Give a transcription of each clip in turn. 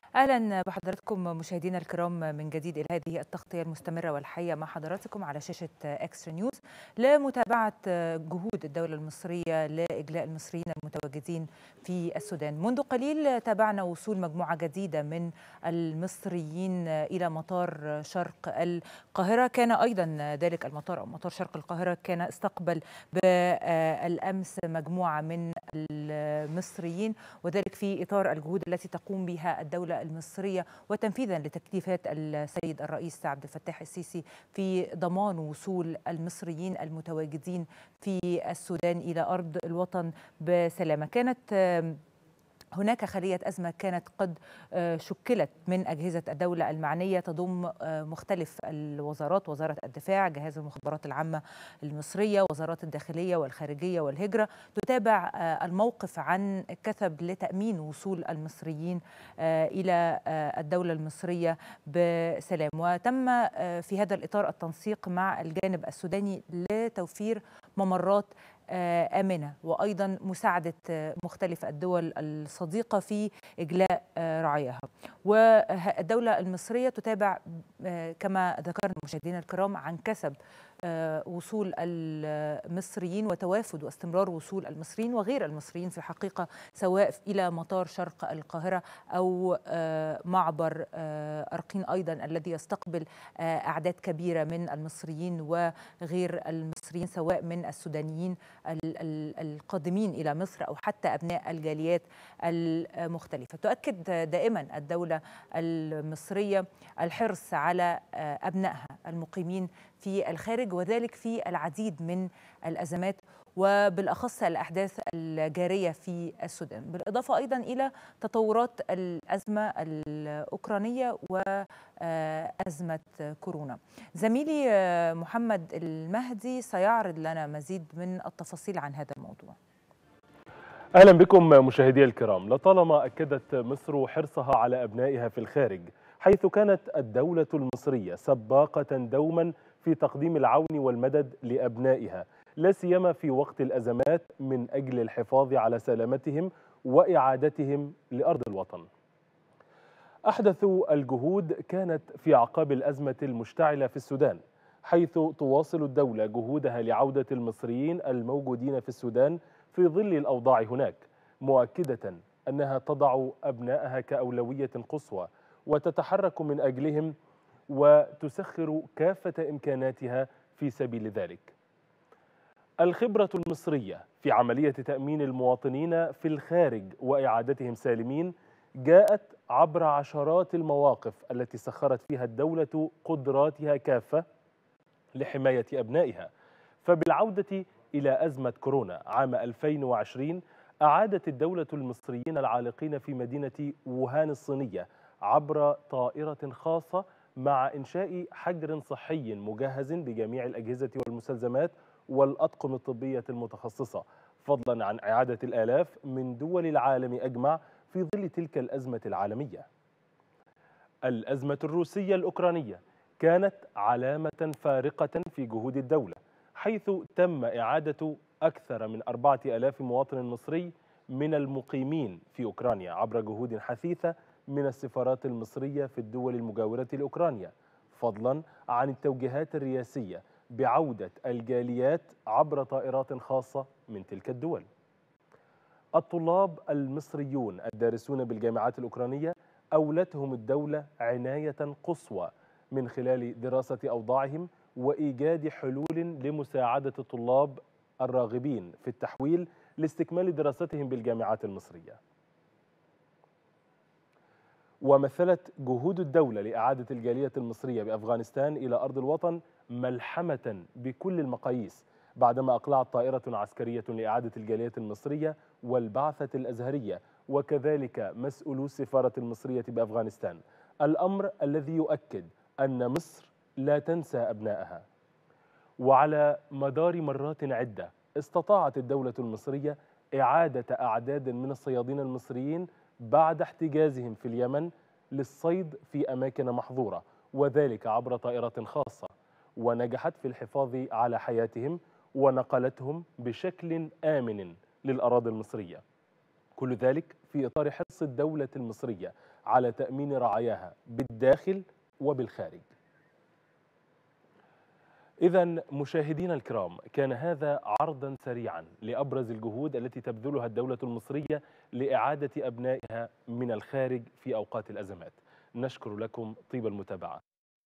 اهلا بحضراتكم مشاهدينا الكرام من جديد الى هذه التغطيه المستمره والحيه مع حضراتكم على شاشه اكسترا نيوز لمتابعه جهود الدوله المصريه لاجلاء المصريين المتواجدين في السودان. منذ قليل تابعنا وصول مجموعه جديده من المصريين الى مطار شرق القاهره، كان ايضا ذلك المطار او مطار شرق القاهره كان استقبل بالامس مجموعه من المصريين وذلك في اطار الجهود التي تقوم بها الدوله المصرية وتنفيذا لتكليفات السيد الرئيس عبد الفتاح السيسي في ضمان وصول المصريين المتواجدين في السودان إلى أرض الوطن بسلامة كانت هناك خلية أزمة كانت قد شكلت من أجهزة الدولة المعنية تضم مختلف الوزارات وزارة الدفاع جهاز المخابرات العامة المصرية وزارات الداخلية والخارجية والهجرة تتابع الموقف عن كثب لتأمين وصول المصريين إلى الدولة المصرية بسلام وتم في هذا الإطار التنسيق مع الجانب السوداني لتوفير ممرات آمنة وأيضا مساعدة مختلف الدول الصديقة في إجلاء رعاياها والدولة المصرية تتابع كما ذكرنا مشاهدينا الكرام عن كسب وصول المصريين وتوافد واستمرار وصول المصريين وغير المصريين في الحقيقة سواء إلى مطار شرق القاهرة أو معبر أرقين أيضا الذي يستقبل أعداد كبيرة من المصريين وغير المصريين سواء من السودانيين القادمين إلى مصر أو حتى أبناء الجاليات المختلفة تؤكد دائما الدولة المصرية الحرص على أبنائها المقيمين في الخارج وذلك في العديد من الأزمات وبالأخص الأحداث الجارية في السودان بالإضافة أيضا إلى تطورات الأزمة الأوكرانية وأزمة كورونا زميلي محمد المهدي سيعرض لنا مزيد من التفاصيل عن هذا الموضوع أهلا بكم مشاهدي الكرام لطالما أكدت مصر حرصها على أبنائها في الخارج حيث كانت الدولة المصرية سباقة دوما في تقديم العون والمدد لأبنائها لا سيما في وقت الأزمات من أجل الحفاظ على سلامتهم وإعادتهم لأرض الوطن أحدث الجهود كانت في أعقاب الأزمة المشتعلة في السودان حيث تواصل الدولة جهودها لعودة المصريين الموجودين في السودان في ظل الأوضاع هناك مؤكدة أنها تضع أبنائها كأولوية قصوى وتتحرك من أجلهم وتسخر كافة إمكاناتها في سبيل ذلك الخبرة المصرية في عملية تأمين المواطنين في الخارج وإعادتهم سالمين جاءت عبر عشرات المواقف التي سخرت فيها الدولة قدراتها كافة لحماية أبنائها فبالعودة إلى أزمة كورونا عام 2020 أعادت الدولة المصريين العالقين في مدينة ووهان الصينية عبر طائرة خاصة مع إنشاء حجر صحي مجهز بجميع الأجهزة والمستلزمات والأطقم الطبية المتخصصة فضلا عن إعادة الآلاف من دول العالم أجمع في ظل تلك الأزمة العالمية الأزمة الروسية الأوكرانية كانت علامة فارقة في جهود الدولة حيث تم إعادة أكثر من أربعة ألاف مواطن مصري من المقيمين في أوكرانيا عبر جهود حثيثة من السفارات المصرية في الدول المجاورة لأوكرانيا فضلا عن التوجيهات الرئاسية بعودة الجاليات عبر طائرات خاصة من تلك الدول الطلاب المصريون الدارسون بالجامعات الأوكرانية أولتهم الدولة عناية قصوى من خلال دراسة أوضاعهم وإيجاد حلول لمساعدة الطلاب الراغبين في التحويل لاستكمال دراستهم بالجامعات المصرية ومثلت جهود الدولة لإعادة الجالية المصرية بأفغانستان إلى أرض الوطن ملحمة بكل المقاييس بعدما أقلعت طائرة عسكرية لإعادة الجالية المصرية والبعثة الأزهرية وكذلك مسؤولو السفارة المصرية بأفغانستان الأمر الذي يؤكد أن مصر لا تنسى أبنائها وعلى مدار مرات عدة استطاعت الدولة المصرية إعادة أعداد من الصيادين المصريين بعد احتجازهم في اليمن للصيد في أماكن محظورة وذلك عبر طائرة خاصة ونجحت في الحفاظ على حياتهم ونقلتهم بشكل آمن للأراضي المصرية كل ذلك في إطار حرص الدولة المصرية على تأمين رعاياها بالداخل وبالخارج إذا مشاهدينا الكرام كان هذا عرضا سريعا لأبرز الجهود التي تبذلها الدولة المصرية لإعادة أبنائها من الخارج في أوقات الأزمات نشكر لكم طيب المتابعة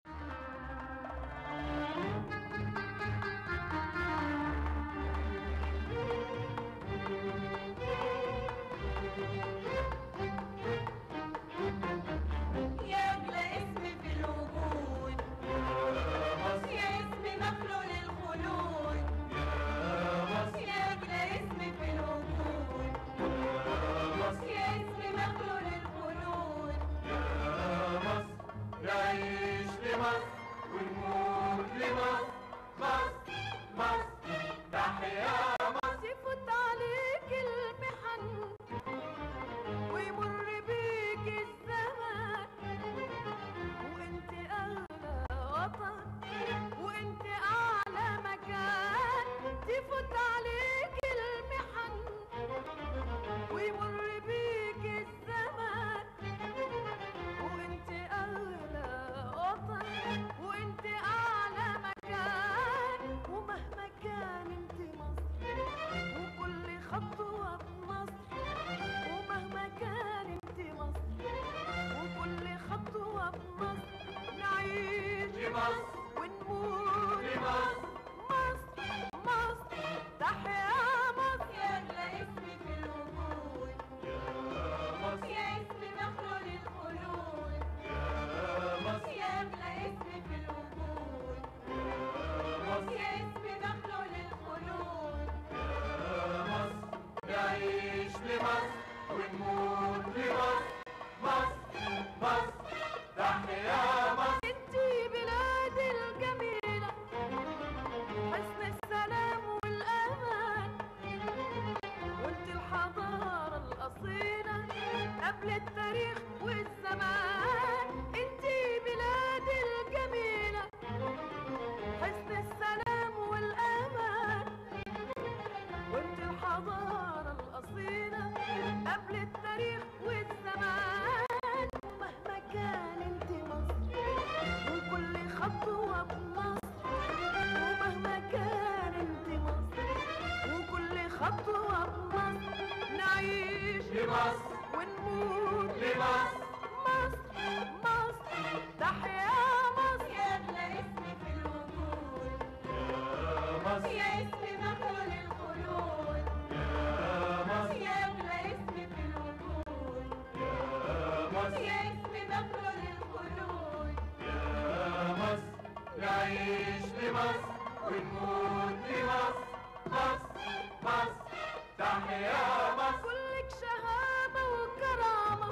يا أغلى اسم في الوجود يا اسم مخلول الخلود يا أغلى اسم في الوجود يا اسم مخلول الخلود نعيش لمصر ونموت لمصر مصر مصر تحيا تفوت عليك المحن ويمر بيك الزمان وانت اغلى وطن وانت اعلى مكان تفوت عليك المحن ويمر بيك الزمان وانت اغلى وطن وانت اعلى مكان ومهما كان انت مصر وكل خطوة بمصر ومهما كان انت مصر وكل خطوة بمصر نعيش لمصر ونموت لمصر مصر مصر تحيا مصر يا أغلى اسم في الوجود يا اسم مخلول الخلود يا أغلى اسم في الوجود يا اسم مخلول الخلود نعيش لمصر ونموت لمصر مصر مصر تحيا مصر انتي بلادي الجميلة حسن السلام والأمان وانت الحضارة الأصيلة قبل التاريخ والزمان انتي بلادي الجميلة حسن السلام والأمان وانت الحضارة الأصيلة قبل التاريخ والزمان ومهما كان انت مصر وكل خطوة بمصر ومهما كان انت مصر وكل خطوة بمصر نعيش لمصر ونموت لمصر مصر مصر تحيا مصر يا أغلى اسم في الوجود مصر يا اسم مخلول الخلود مصر يا أغلى اسم في الوجود مصر يا اسم مخلول الخلود مصر نعيش لمصر ونموت لمصر مصر مصر تحيا مصر كلك شهامة وكرامة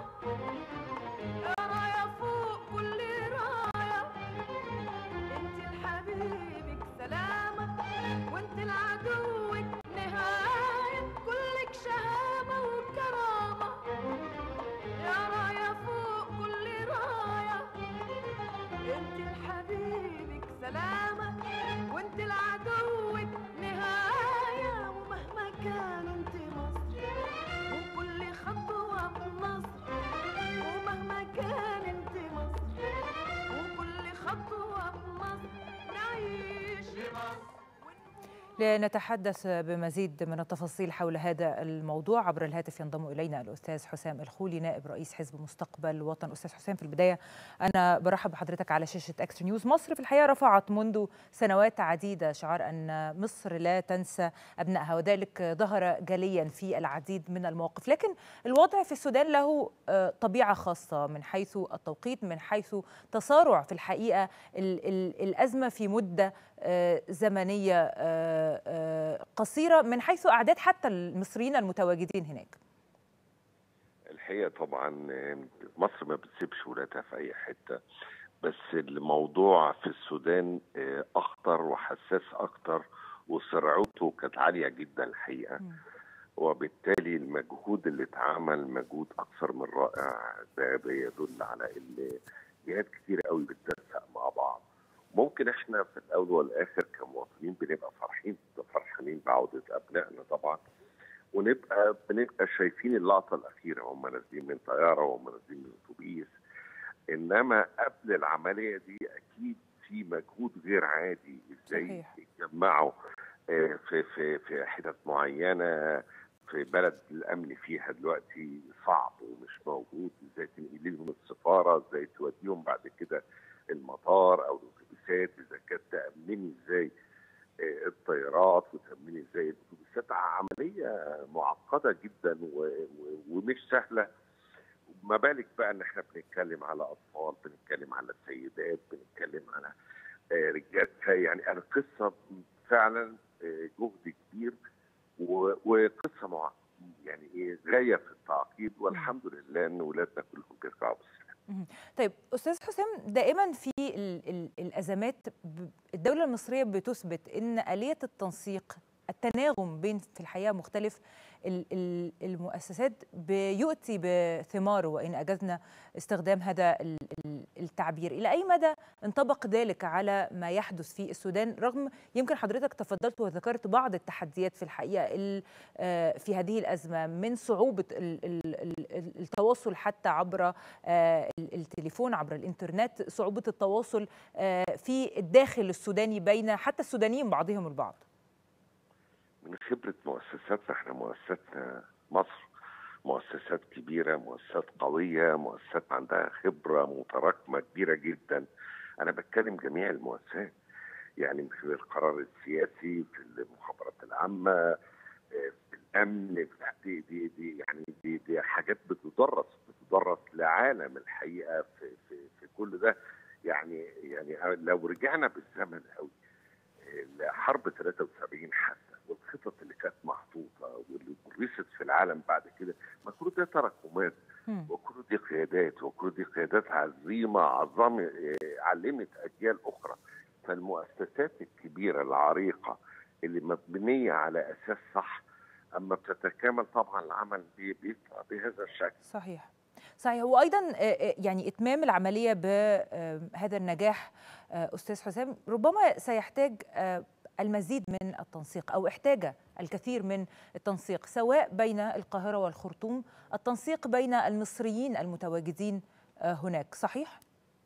راية فوق كل راية انت لحبيبك سلامة وانت لعدوك نهاية كلك شهامة وكرامة يا راية فوق كل راية انت لحبيبك سلامة وانت لعدوك نهاية ومهما كان انت مصر وكل خطوة بمصر ومهما كان انت مصر وكل خطوة بمصر نعيش لمصر لنتحدث بمزيد من التفاصيل حول هذا الموضوع عبر الهاتف ينضم الينا الاستاذ حسام الخولي نائب رئيس حزب مستقبل وطن استاذ حسام في البدايه انا برحب بحضرتك على شاشه اكسترا نيوز مصر في الحقيقه رفعت منذ سنوات عديده شعار ان مصر لا تنسى ابنائها وذلك ظهر جليا في العديد من المواقف لكن الوضع في السودان له آه، طبيعه خاصه من حيث التوقيت من حيث تسارع في الحقيقه ال- ال- الازمه في مده آه، زمنيه آه، آه، قصيره من حيث اعداد حتى المصريين المتواجدين هناك الحقيقه طبعا مصر ما بتسيبش ولادها في اي حته بس الموضوع في السودان آه، اخطر وحساس اكتر وسرعته كانت عاليه جدا الحقيقه مم. وبالتالي المجهود اللي اتعمل مجهود اكثر من رائع ده بيدل على ان جهات كتير قوي بتنسق مع بعض ممكن احنا في الاول والاخر كمواطنين بنبقى فرحين فرحانين بعوده ابنائنا طبعا ونبقى بنبقى شايفين اللقطه الاخيره وهم نازلين من طياره وهم نازلين من اتوبيس انما قبل العمليه دي اكيد في مجهود غير عادي ازاي صحيح. يتجمعوا آه، في في في حتت معينه في بلد الامن فيها دلوقتي صعب ومش موجود ازاي تنقل لهم السفاره ازاي توديهم بعد كده المطار او الاتوبيسات اذا كانت تامني ازاي آه، الطيارات وتامني ازاي الاتوبيسات عمليه معقده جدا و- و- ومش سهله ما بالك بقى ان احنا بنتكلم على اطفال بنتكلم على سيدات بنتكلم على آه، رجال يعني القصه فعلا آه، جهد كبير و- وقصه مع يعني ايه غايه في التعقيد والحمد لله ان ولادنا كلهم بيرجعوا بالسلامه طيب استاذ حسام دائما في ال ال الازمات ب- الدوله المصريه بتثبت ان اليه التنسيق التناغم بين في الحقيقه مختلف ال- ال- المؤسسات بيؤتي بثماره وان اجزنا استخدام هذا ال- ال- التعبير الى اي مدى انطبق ذلك على ما يحدث في السودان رغم يمكن حضرتك تفضلت وذكرت بعض التحديات في الحقيقه ال- آه، في هذه الازمه من صعوبه ال- ال- ال- التواصل حتى عبر آه، ال- التليفون عبر الانترنت صعوبه التواصل آه، في الداخل السوداني بين حتى السودانيين بعضهم البعض من خبره مؤسساتنا احنا مؤسساتنا مصر مؤسسات كبيره مؤسسات قويه مؤسسات عندها خبره متراكمه كبيره جدا انا بتكلم جميع المؤسسات يعني في القرار السياسي في المخابرات العامه آه، في الامن في- دي دي دي يعني دي, دي حاجات بتدرس بتدرس لعالم الحقيقه في في في كل ده يعني يعني لو رجعنا بالزمن قوي لحرب 73 حتى والخطط اللي كانت محطوطه واللي درست في العالم بعد كده ما كل ده تراكمات مم. وكل دي قيادات وكل دي قيادات عظيمه عظام آه، علمت اجيال اخرى فالمؤسسات الكبيره العريقه اللي مبنيه على اساس صح اما بتتكامل طبعا العمل بي- بيطلع بهذا الشكل صحيح صحيح وايضا آه، آه، يعني اتمام العمليه بهذا النجاح آه، استاذ حسام ربما سيحتاج آه، المزيد من التنسيق او احتاج الكثير من التنسيق سواء بين القاهره والخرطوم التنسيق بين المصريين المتواجدين آه، هناك صحيح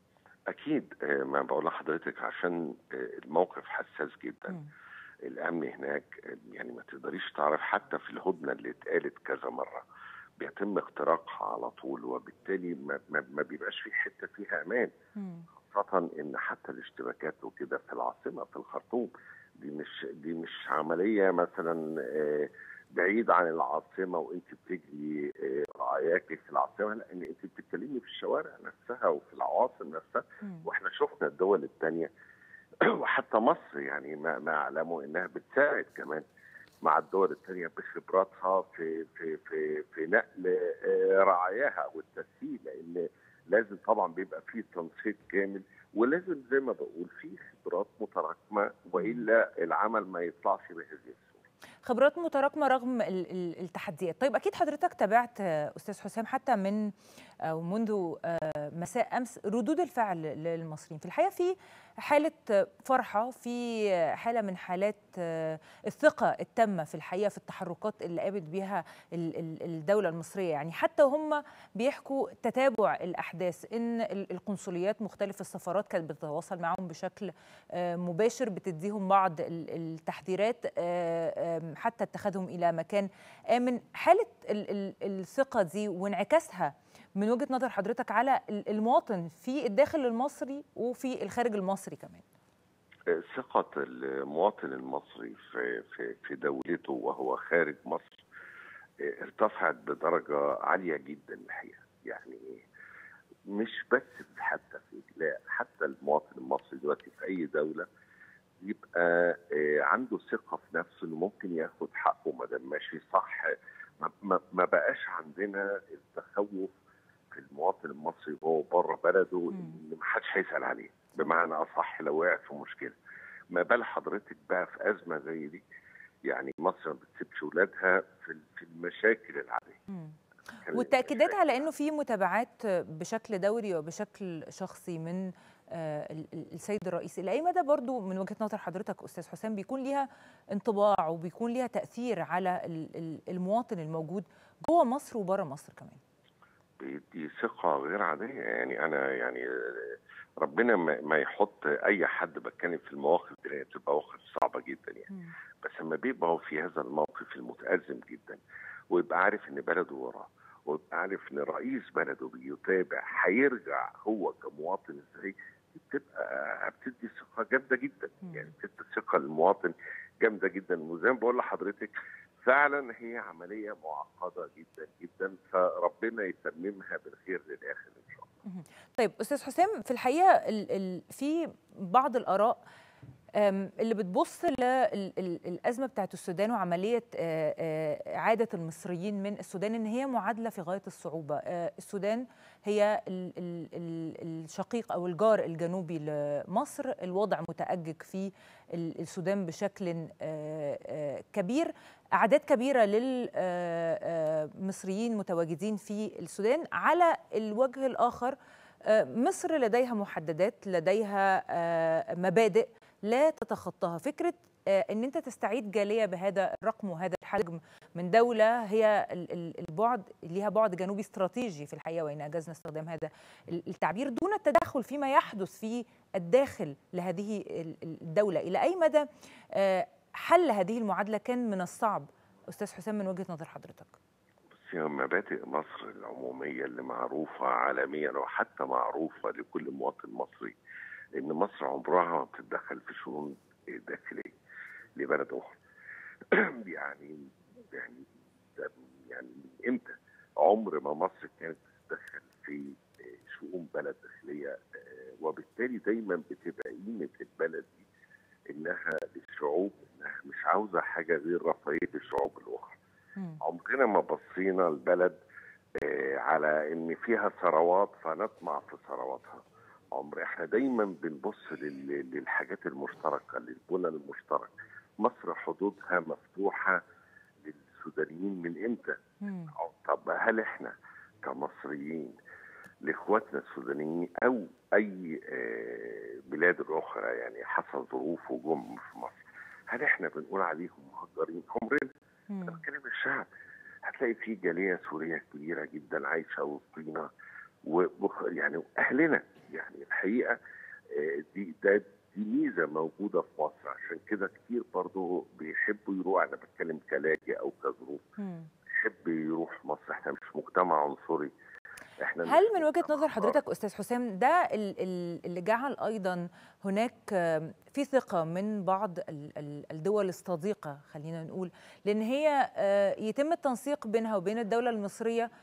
اكيد آه، ما بقول لحضرتك عشان آه، الموقف حساس جدا مم. الامن هناك آه، يعني ما تقدريش تعرف حتى في الهدنه اللي اتقالت كذا مره بيتم اختراقها على طول وبالتالي ما, ما, ما بيبقاش في حته فيها امان مم. خاصه ان حتى الاشتباكات وكده في العاصمه في الخرطوم دي مش دي مش عمليه مثلا آه، بعيد عن العاصمه وانت بتجري آه، رعاياك في العاصمه لا ان انت بتتكلمي في الشوارع نفسها وفي العواصم نفسها مم. واحنا شفنا الدول الثانيه وحتى مصر يعني ما ما اعلمه انها بتساعد كمان مع الدول الثانيه بخبراتها في في في في نقل آه، رعاياها والتسهيل لان لازم طبعا بيبقى فيه تنسيق كامل ولازم زي ما بقول فيه خبرات متراكمه والا العمل ما يطلعش بهذه الصوره. خبرات متراكمه رغم ال- ال- التحديات طيب اكيد حضرتك تابعت آه، استاذ حسام حتى من او منذ آه، مساء امس ردود الفعل للمصريين في الحقيقه في حاله آه، فرحه في آه، حاله من حالات آه، الثقه التامه في الحقيقه في التحركات اللي قامت بيها ال- ال- الدوله المصريه يعني حتى هم بيحكوا تتابع الاحداث ان ال- القنصليات مختلف السفارات كانت بتتواصل معهم بشكل آه، مباشر بتديهم بعض ال- التحذيرات آه، آم، حتى اتخاذهم الى مكان امن حاله ال- ال- الثقه دي وانعكاسها من وجهه نظر حضرتك على ال- المواطن في الداخل المصري وفي الخارج المصري كمان ثقة المواطن المصري في في في دولته وهو خارج مصر اه، ارتفعت بدرجة عالية جدا الحقيقة يعني مش بس في حتى في لا حتى المواطن المصري دلوقتي في أي دولة يبقى اه، عنده ثقة في نفسه إنه ممكن ياخد حقه ما دام ماشي صح ما, ما, ما بقاش عندنا التخوف في المواطن المصري وهو بره بلده مم. إن محدش هيسأل عليه بمعنى أصح لو وقع في مشكلة ما بال حضرتك بقى في أزمة زي دي يعني مصر ما بتسيبش ولادها في في المشاكل العادية مم. كان والتاكيدات المشاكل- على انه في متابعات بشكل دوري وبشكل شخصي من آه، ال- ال- السيد الرئيس الى اي مدى برضو من وجهه نظر حضرتك استاذ حسام بيكون ليها انطباع وبيكون ليها تاثير على ال- ال- المواطن الموجود جوه مصر وبره مصر كمان بيدي ثقة غير عادية يعني أنا يعني ربنا ما ما يحط أي حد بتكلم في المواقف دي لأن بتبقى مواقف صعبة جدا يعني بس لما بيبقى هو في هذا الموقف المتأزم جدا ويبقى عارف إن بلده وراه ويبقى عارف إن رئيس بلده بيتابع هيرجع هو كمواطن إزاي بتبقى بتدي ثقة جامدة جدا مم. يعني بتدي ثقة للمواطن جامدة جدا وزي ما بقول لحضرتك فعلا هي عملية معقدة جدا جدا فربنا يتممها بالخير للآخر إن شاء الله طيب استاذ حسام في الحقيقه ال ال في بعض الاراء أم، اللي بتبص للازمه بتاعت السودان وعمليه آه، آه، اعاده المصريين من السودان ان هي معادله في غايه الصعوبه آه، السودان هي ال- ال- ال- الشقيق او الجار الجنوبي لمصر الوضع متأجج في ال- السودان بشكل آه، آه، كبير اعداد كبيره للمصريين متواجدين في السودان على الوجه الاخر آه، مصر لديها محددات لديها آه، مبادئ لا تتخطاها فكره آه، ان انت تستعيد جاليه بهذا الرقم وهذا الحجم من دوله هي ال- ال- البعد ليها بعد جنوبي استراتيجي في الحقيقه وان اجزنا استخدام هذا ال- التعبير دون التدخل فيما يحدث في الداخل لهذه ال- ال- الدوله الى اي مدى آه، حل هذه المعادله كان من الصعب استاذ حسام من وجهه نظر حضرتك بس هي مبادئ مصر العمومية اللي معروفة عالميا وحتى معروفة لكل مواطن مصري إن مصر عمرها ما بتتدخل في شؤون داخلية لبلد أخرى يعني يعني ده يعني من إمتى عمر ما مصر كانت بتتدخل في شؤون بلد داخلية وبالتالي دايما بتبقى قيمة البلد دي إنها للشعوب إنها مش عاوزة حاجة غير رفاهية الشعوب الأخرى مم. عمرنا ما بصينا البلد آه، على ان فيها ثروات فنطمع في ثرواتها عمر احنا دايما بنبص لل- للحاجات المشتركه للبنى المشترك مصر حدودها مفتوحه للسودانيين من امتى مم. طب هل احنا كمصريين لاخواتنا السودانيين او اي آه، بلاد اخرى يعني حصل ظروف وجم في مصر هل احنا بنقول عليهم مهجرين عمرنا مم. بتكلم الشعب هتلاقي في جاليه سوريه كبيره جدا عايشه وسطينا و وخ- يعني اهلنا يعني الحقيقه آه، دي ده دي ميزه موجوده في مصر عشان كده كتير برضو بيحبوا يروحوا انا بتكلم كلاجئ او كظروف مم. يحب يروح مصر احنا مش مجتمع عنصري احنا هل مش من وجهه مجتمع نظر حضرتك استاذ حسام ده ال- ال- اللي جعل ايضا هناك آم، في ثقه من بعض ال- ال- الدول الصديقه خلينا نقول لان هي آه، يتم التنسيق بينها وبين الدوله المصريه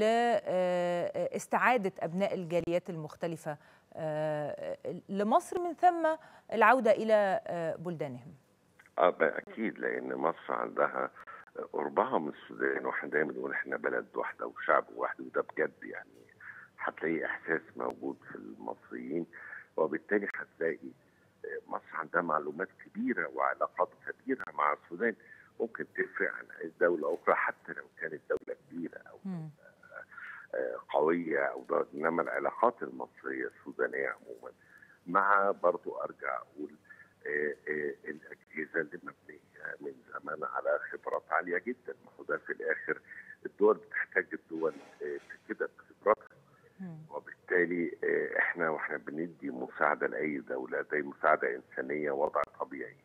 لاستعاده ابناء الجاليات المختلفه آه، لمصر من ثم العوده الى آه، بلدانهم اه بقى اكيد لان مصر عندها قربها من السودان واحنا دايما بنقول احنا بلد واحده وشعب واحد وده بجد يعني هتلاقي احساس موجود في المصريين وبالتالي هتلاقي آه، مصر عندها معلومات كبيره وعلاقات كبيره مع السودان ممكن تفرق عن اي دوله اخرى حتى لو كانت دوله كبيره او مم. آه، قويه او ده انما العلاقات المصريه السودانيه عموما مع برضو ارجع اقول آه، آه، الاجهزه اللي مبنيه من زمان على خبرات عاليه جدا ما هو ده في الاخر الدول بتحتاج الدول آه، في كده بخبراتها مم. وبالتالي آه، احنا واحنا بندي مساعده لاي دوله دي مساعده انسانيه وضع طبيعي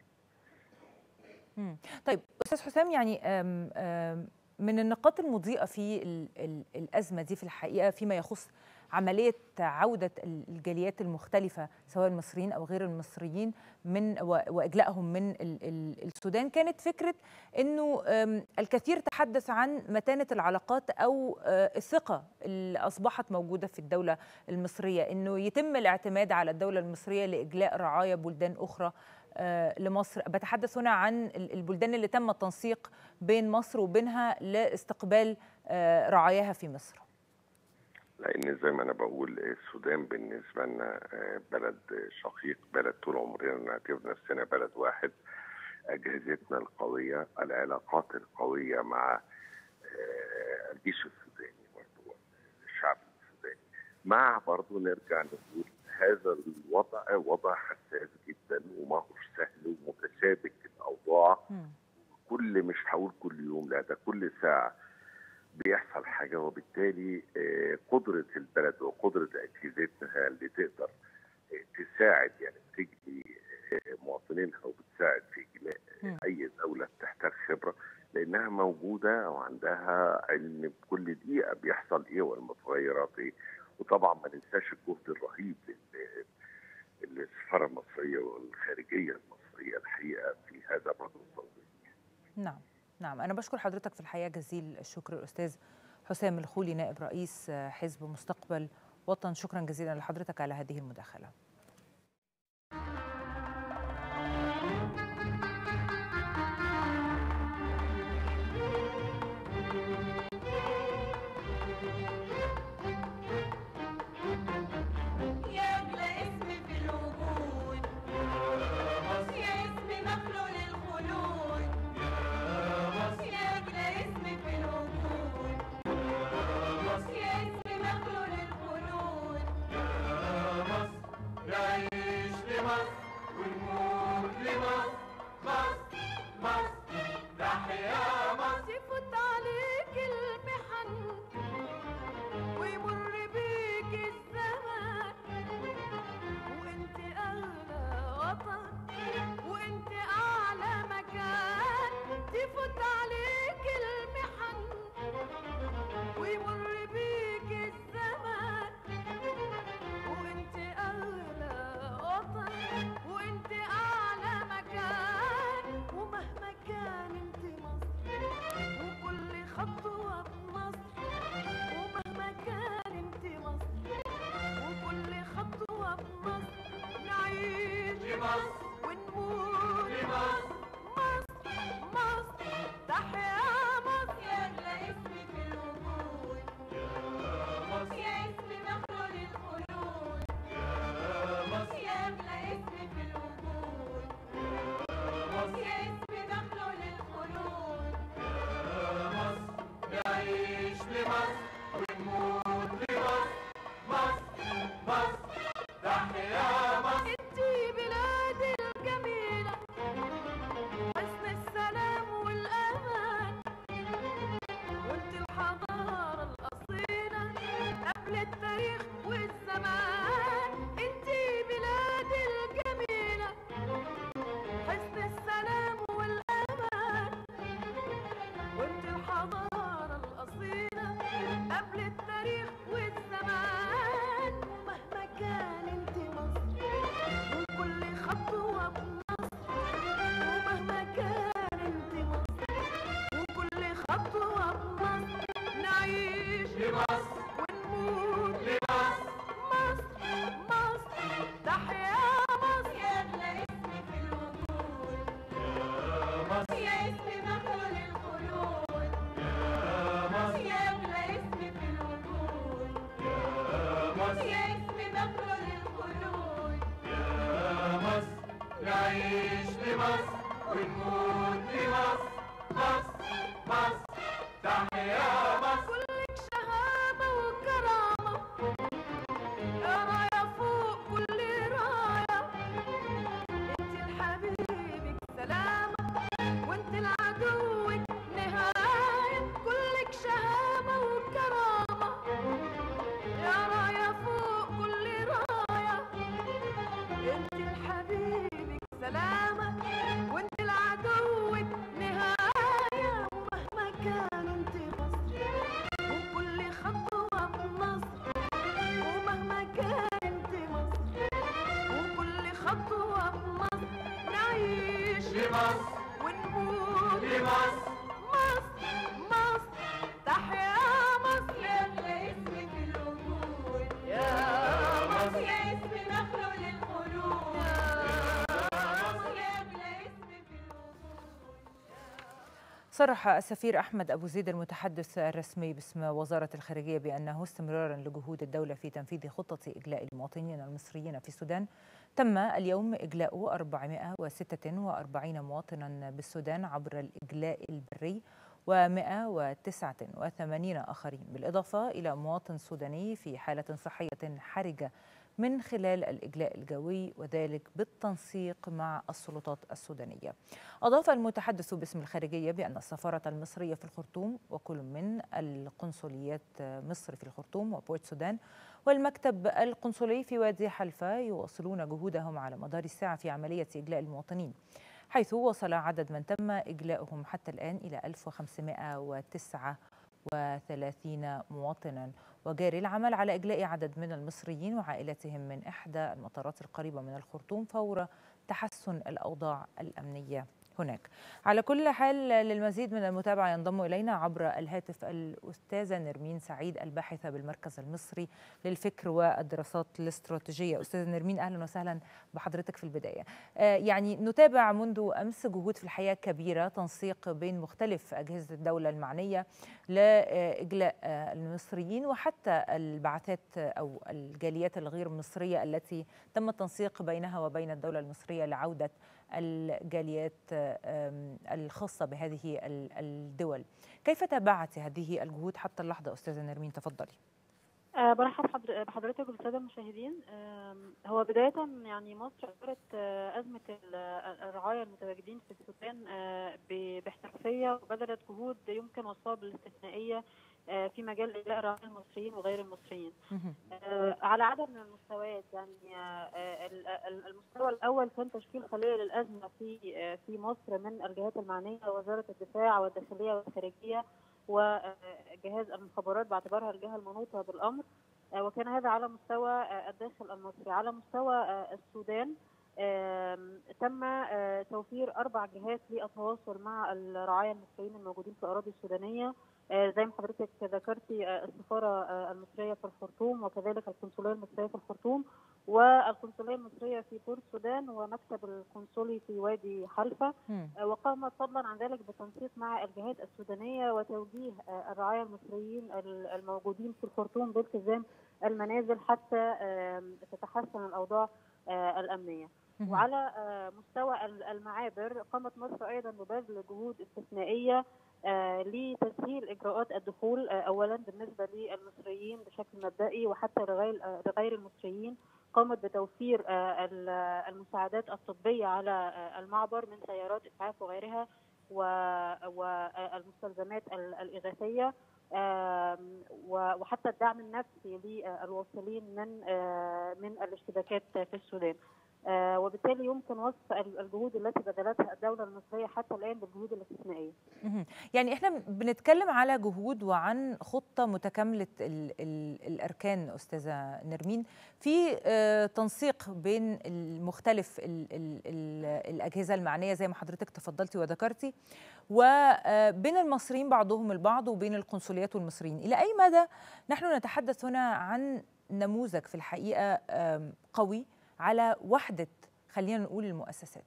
مم. طيب استاذ حسام يعني آم، آم، من النقاط المضيئه في ال- ال- الازمه دي في الحقيقه فيما يخص عمليه عوده ال- الجاليات المختلفه سواء المصريين او غير المصريين من و- واجلائهم من ال- ال- السودان كانت فكره انه آم، الكثير تحدث عن متانه العلاقات او آه، الثقه اللي اصبحت موجوده في الدوله المصريه انه يتم الاعتماد على الدوله المصريه لاجلاء رعايا بلدان اخرى آه، لمصر بتحدث هنا عن ال- البلدان اللي تم التنسيق بين مصر وبينها لاستقبال آه، رعاياها في مصر لان زي ما انا بقول السودان بالنسبه لنا آه، بلد شقيق بلد طول عمرنا نعتبر نفسنا بلد واحد اجهزتنا القويه العلاقات القويه مع آه، الجيش السوداني برضو الشعب السوداني مع برضو نرجع نقول هذا الوضع وضع حساس جدا وما هوش سهل ومتشابك الاوضاع مم. كل مش هقول كل يوم لا ده كل ساعه بيحصل حاجه وبالتالي آه، قدره البلد وقدره اجهزتها اللي تقدر آه، تساعد يعني بتجري آه، مواطنينها وبتساعد في مم. جلاء اي دوله بتحتاج خبره لانها موجوده وعندها علم بكل دقيقه بيحصل ايه والمتغيرات ايه وطبعا ما ننساش الجهد الرهيب اللي اللي السفاره المصريه والخارجيه المصريه الحقيقه في هذا الرجل التوظيفي نعم نعم أنا بشكر حضرتك في الحقيقة جزيل الشكر الأستاذ حسام الخولي نائب رئيس حزب مستقبل وطن شكرا جزيلا لحضرتك على هذه المداخلة يا أغلى اسم في الوجود يا اسم مخلوق للخلود يا أغلى اسم في الوجود يا اسم مخلوق للخلود نعيش لمصر ونموت لمصر مصر مصر تحيا مصر تفوت عليك المحن ويمر بيك الزمان وانت اغلى وطن وانت اعلى مكان تفوت عليك المحن ويمر بيك الزمان وانت اغلى وطن وانت اعلى مكان ومهما كان انت مصر وكل خطوة بمصر ومهما كان انت مصر وكل خطوة بمصر نعيش لمصر ونموت لمصر مصر مصر تحيا مصر يا أغلى اسم في الوجود يا اسم مخلوق للخلود يا أغلى اسم في الوجود يا اسم مخلوق للخلود نعيش لمصر ونموت لمصر مصر مصر تحيا مصر انتي بلادي الجميلة حسن السلام والأمان وانت الحضارة الأصيلة قبل التاريخ والزمان انتي بلادي الجميلة حسن السلام والأمان وانت الحضارة الأصيلة قبل التاريخ والزمان ومهما كان انت مصر وكل خطوة بمصر ومهما كان انت مصر وكل خطوة بمصر نعيش لمصر ونموت لمصر مصر مصر تحيا مصر يا أغلى اسم في الوجود يا اسم مخلوق للخلود يا أغلى اسم في الوجود يا اسم مخلوق للخلود مصر نعيش لمصر ونموت لمصر مصر مصر تحيا مصر كلك شهامة وكرامة يا راية فوق كل راية انت لحبيبك سلامة وانت لعدوك نهاية كلك شهامة وكرامة يا راية فوق كل راية انت لحبيبك سلامة وانت لعدوك نهاية ومهما كان انت مصر وكل خطوة بمصر ومهما كان انت مصر وكل خطوة بمصر نعيش لمصر ونموت لمصر مصر مصر تحيا مصر يا أغلى اسم في الوجود يا مصر يا اسم مخلوق للخلود يا مصر يا أغلى اسم في الوجود صرح السفير أحمد أبو زيد المتحدث الرسمي باسم وزارة الخارجية بأنه استمرارا لجهود الدولة في تنفيذ خطة إجلاء المواطنين المصريين في السودان تم اليوم إجلاء 446 مواطنا بالسودان عبر الإجلاء البري و189 آخرين بالإضافة إلى مواطن سوداني في حالة صحية حرجة من خلال الإجلاء الجوي وذلك بالتنسيق مع السلطات السودانية أضاف المتحدث باسم الخارجية بأن السفارة المصرية في الخرطوم وكل من القنصليات مصر في الخرطوم وبورت سودان والمكتب القنصلي في وادي حلفا يواصلون جهودهم على مدار الساعة في عملية إجلاء المواطنين حيث وصل عدد من تم إجلاؤهم حتى الآن إلى 1539 مواطنا وجاري العمل على إجلاء عدد من المصريين وعائلاتهم من إحدى المطارات القريبة من الخرطوم فور تحسن الأوضاع الأمنية هناك على كل حال للمزيد من المتابعة ينضم إلينا عبر الهاتف الأستاذة نرمين سعيد الباحثة بالمركز المصري للفكر والدراسات الاستراتيجية أستاذة نرمين أهلا وسهلا بحضرتك في البداية آه يعني نتابع منذ أمس جهود في الحياة كبيرة تنسيق بين مختلف أجهزة الدولة المعنية لإجلاء آه المصريين وحتى البعثات أو الجاليات الغير مصرية التي تم التنسيق بينها وبين الدولة المصرية لعودة الجاليات الخاصة بهذه الدول كيف تابعت هذه الجهود حتى اللحظة أستاذة نرمين تفضلي أه برحب بحضرتك وبالسادة المشاهدين أه هو بداية يعني مصر أثرت أه أزمة الرعاية المتواجدين في السودان باحترافية وبذلت جهود يمكن وصفها بالاستثنائية في مجال إجلاء الرعاية المصريين وغير المصريين على عدد من المستويات يعني المستوى الأول كان تشكيل خلية للأزمة في في مصر من الجهات المعنية وزارة الدفاع والداخلية والخارجية وجهاز المخابرات باعتبارها الجهة المنوطة بالأمر وكان هذا على مستوى الداخل المصري على مستوى السودان تم توفير أربع جهات للتواصل مع الرعايا المصريين الموجودين في الأراضي السودانية زي ما حضرتك ذكرتي السفارة المصرية في الخرطوم وكذلك القنصلية المصرية في الخرطوم والقنصلية المصرية في بورت السودان ومكتب القنصلي في وادي حلفا وقامت فضلا عن ذلك بالتنسيق مع الجهات السودانية وتوجيه الرعايا المصريين الموجودين في الخرطوم بالتزام المنازل حتى تتحسن الأوضاع الأمنية وعلى مستوى المعابر قامت مصر أيضا ببذل جهود استثنائية آه لتسهيل اجراءات الدخول آه اولا بالنسبه للمصريين بشكل مبدئي وحتى لغير آه لغير المصريين قامت بتوفير المساعدات الطبيه على المعبر من سيارات اسعاف وغيرها والمستلزمات الاغاثيه وحتى الدعم النفسي للواصلين من من الاشتباكات في السودان. آه وبالتالي يمكن وصف الجهود التي بذلتها الدوله المصريه حتى الان بالجهود الاستثنائيه. يعني احنا بنتكلم على جهود وعن خطه متكامله ال ال الاركان استاذه نرمين في آه تنسيق بين المختلف ال ال ال الاجهزه المعنيه زي ما حضرتك تفضلتي وذكرتي وبين المصريين بعضهم البعض وبين القنصليات والمصريين الى اي مدى نحن نتحدث هنا عن نموذج في الحقيقه قوي على وحدة خلينا نقول المؤسسات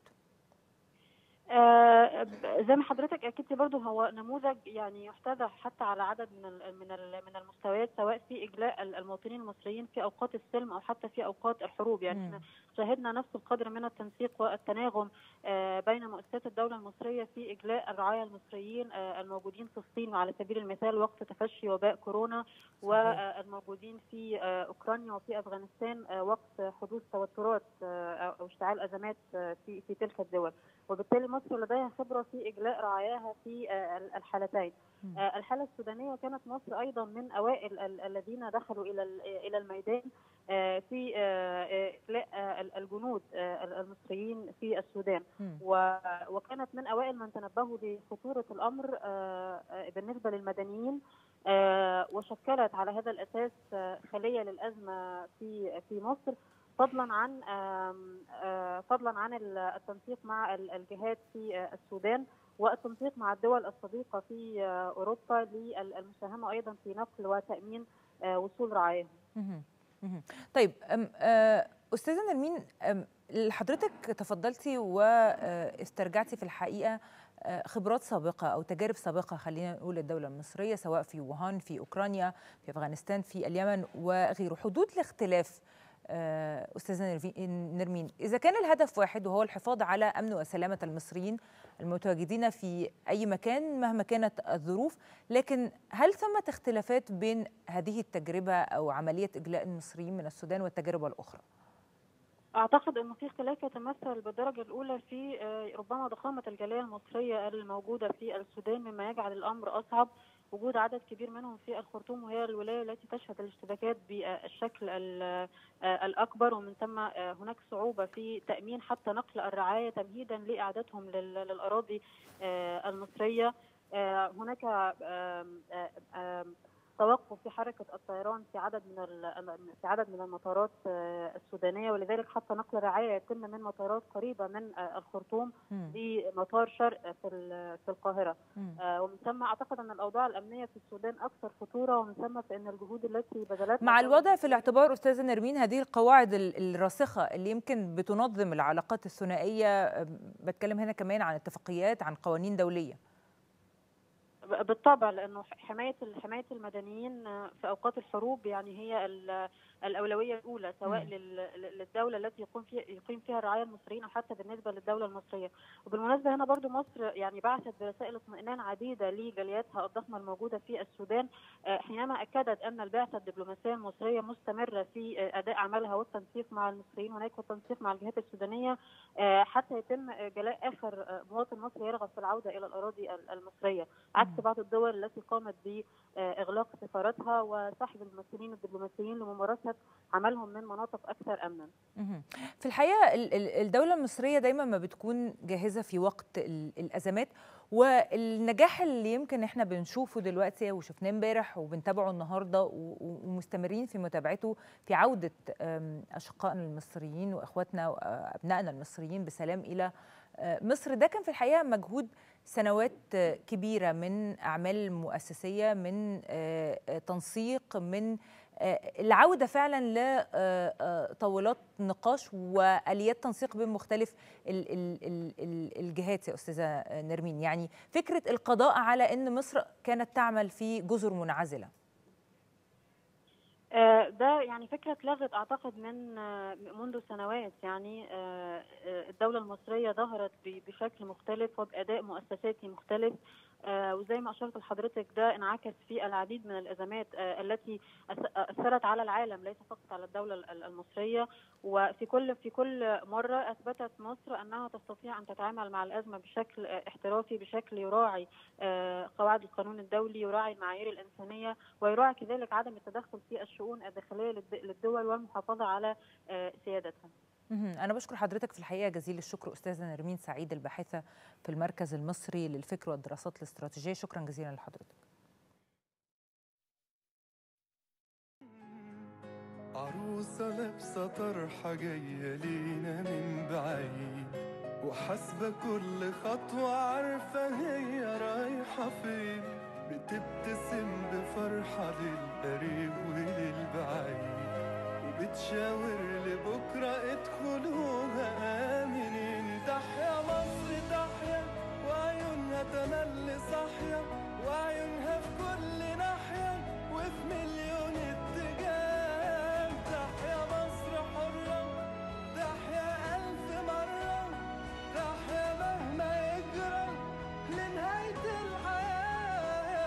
آه زي ما حضرتك اكدتي برضو هو نموذج يعني يحتذى حتى على عدد من ال من ال من المستويات سواء في اجلاء المواطنين المصريين في اوقات السلم او حتى في اوقات الحروب يعني احنا شاهدنا نفس القدر من التنسيق والتناغم آه بين مؤسسات الدوله المصريه في اجلاء الرعايا المصريين آه الموجودين في الصين وعلى سبيل المثال وقت تفشي وباء كورونا والموجودين في اوكرانيا وفي افغانستان وقت حدوث توترات او اشتعال ازمات في في تلك الدول وبالتالي مصر لديها خبره في اجلاء رعاياها في الحالتين. الحاله السودانيه كانت مصر ايضا من اوائل الذين دخلوا الى الى الميدان في اجلاء الجنود المصريين في السودان وكانت من اوائل من تنبهوا لخطوره الامر بالنسبه للمدنيين وشكلت على هذا الاساس خليه للازمه في في مصر فضلا عن فضلا عن التنسيق مع الجهات في السودان والتنسيق مع الدول الصديقه في اوروبا للمساهمه ايضا في نقل وتامين وصول رعاياهم. طيب استاذه نرمين حضرتك تفضلتي واسترجعتي في الحقيقه خبرات سابقة أو تجارب سابقة خلينا نقول الدولة المصرية سواء في ووهان في أوكرانيا في أفغانستان في اليمن وغيره حدود الاختلاف آه، أستاذة نرفي- نرمين إذا كان الهدف واحد وهو الحفاظ على أمن وسلامة المصريين المتواجدين في أي مكان مهما كانت الظروف لكن هل ثمة اختلافات بين هذه التجربة أو عملية إجلاء المصريين من السودان والتجربة الأخرى؟ اعتقد انه في اختلاف يتمثل بالدرجه الاولى في آه، ربما ضخامه الجاليه المصريه الموجوده في السودان مما يجعل الامر اصعب وجود عدد كبير منهم في الخرطوم وهي الولايه التي تشهد الاشتباكات بالشكل ال- آه، الاكبر ومن ثم آه، هناك صعوبه في تامين حتى نقل الرعايه تمهيدا لاعادتهم لل- للاراضي آه، المصريه آه، هناك آم، آه، آم، توقف في حركه الطيران في عدد من ال- في عدد من المطارات آه، السودانيه ولذلك حتى نقل الرعايه يتم من مطارات قريبه من آه، الخرطوم مم. لمطار شرق في ال- في القاهره مم. آه، ومن ثم اعتقد ان الاوضاع الامنيه في السودان اكثر خطوره ومن ثم فان الجهود التي بذلتها مع الدولة الوضع في الاعتبار أستاذة نرمين هذه القواعد ال- الراسخة اللي يمكن بتنظم العلاقات الثنائية أم، بتكلم هنا كمان عن اتفاقيات عن قوانين دولية بالطبع لانه حمايه حمايه المدنيين في اوقات الحروب يعني هي ال- الاولويه الاولى سواء مم. لل- للدوله التي يقوم فيها يقيم فيها الرعايه المصريين او حتى بالنسبه للدوله المصريه وبالمناسبه هنا برضو مصر يعني بعثت برسائل اطمئنان عديده لجالياتها الضخمه الموجوده في السودان آه، حينما اكدت ان البعثه الدبلوماسيه المصريه مستمره في آه، اداء عملها والتنسيق مع المصريين هناك والتنسيق مع الجهات السودانيه آه، حتى يتم آه، جلاء اخر آه، مواطن مصري يرغب في العوده الى الاراضي ال- المصريه عكس مم. بعض الدول التي قامت باغلاق سفاراتها وسحب الممثلين الدبلوماسيين لممارسه عملهم من مناطق اكثر امنا. مهم. في الحقيقة ال- ال- الدولة المصرية دايما ما بتكون جاهزة في وقت ال- الأزمات والنجاح اللي يمكن احنا بنشوفه دلوقتي وشفناه امبارح وبنتابعه النهارده و- و- ومستمرين في متابعته في عودة أم، أشقائنا المصريين وإخواتنا وأبنائنا المصريين بسلام إلى آه، مصر ده كان في الحقيقة مجهود سنوات آه، كبيرة من أعمال مؤسسية من آه، آه، تنسيق من آه، العودة فعلا لطاولات نقاش وآليات تنسيق بين مختلف ال- ال- ال- ال- الجهات يا أستاذة نرمين يعني فكرة القضاء على أن مصر كانت تعمل في جزر منعزلة آه، ده يعني فكرة اتلغت أعتقد من آه، منذ سنوات يعني آه، آه، الدولة المصرية ظهرت ب- بشكل مختلف وبأداء مؤسساتي مختلف آه، وزي ما أشرت لحضرتك ده انعكس في العديد من الأزمات آه، التي أث- أثرت على العالم ليس فقط على الدولة ال- المصرية وفي كل في كل مرة أثبتت مصر أنها تستطيع أن تتعامل مع الأزمة بشكل آه، احترافي بشكل يراعي آه، قواعد القانون الدولي يراعي المعايير الإنسانية ويراعي كذلك عدم التدخل في الشؤون الداخليه للد- للدول والمحافظه على آه، سيادتها. مهم. أنا بشكر حضرتك في الحقيقة جزيل الشكر أستاذة نرمين سعيد الباحثة في المركز المصري للفكر والدراسات الاستراتيجية شكرا جزيلا لحضرتك عروسة لابسة طرحة جاية لينا من بعيد وحاسبة كل خطوة عارفة هي رايحة فين بتبتسم بفرحة للقريب وللبعيد وبتشاور لبكرة ادخلوها آمنين تحيا مصر تحيا وعيونها تملي صاحية وعيونها في كل ناحية وفي مليون اتجاه تحيا مصر حرة تحيا ألف مرة تحيا مهما يجرى لنهاية الحياة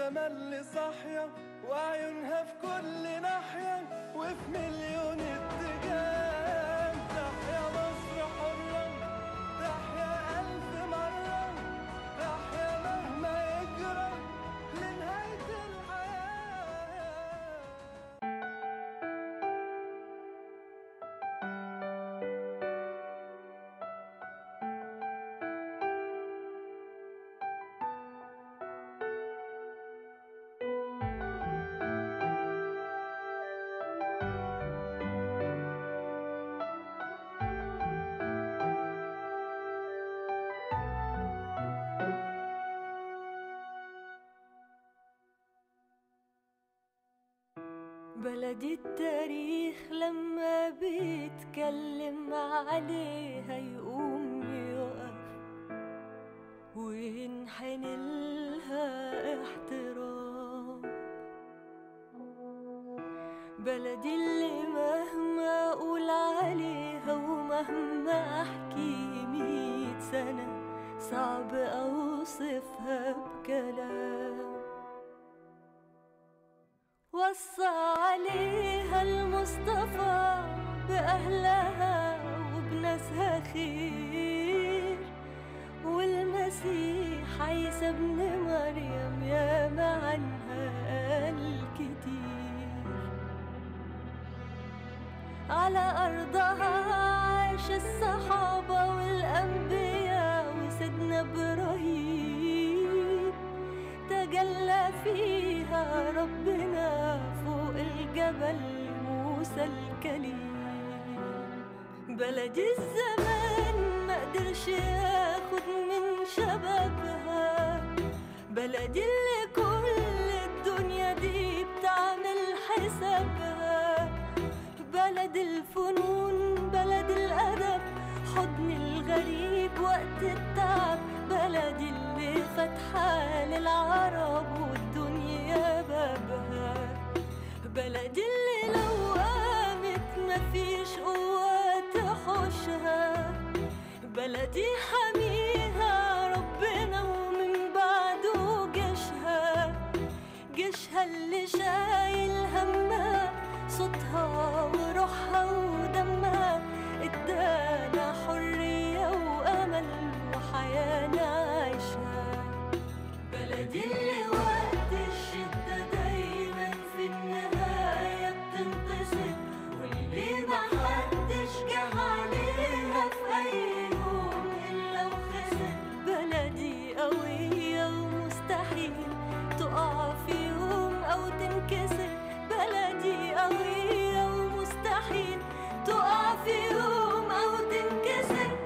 تملي صاحية وعيونها في كل ناحية وفي مليون اتجاه تحيا مصر حرة تحيا ألف مرة تحيا مهما يجرى لنهاية الحياة بلدي التاريخ لما بيتكلم عليها يقوم يقف وينحني لها احترام بلدي اللي مهما اقول عليها ومهما احكي ميت سنة صعب اوصفها بكلام وصى عليها المصطفى بأهلها وبناسها خير والمسيح عيسى ابن مريم يا عنها قال كتير على أرضها عاش الصحابة والأنبياء وسيدنا إبراهيم تجلى فيها ربنا فوق الجبل موسى الكليم بلدي الزمان ما قدرش ياخد من شبابها بلدي اللي كل الدنيا دي بتعمل حسابها بلد الفنون بلد الأدب حضن الغريب وقت التعب بلدي اللي فاتحة للعرب والدنيا بابها بلدي اللي لو قامت مفيش قوة تحوشها بلدي حميها ربنا ومن بعده جيشها جيشها اللي شايل همها صوتها وروحها ودمها ادانا حرية وأمل وحياة نعيشها بلدي اللي وقت الشدة دايما في النهاية بتنتصر واللي محدش جه عليها في أي يوم إلا وخسر بلدي قوية ومستحيل تقع في يوم أو تنكسر بلدي قوية ومستحيل تقع في يوم أو تنكسر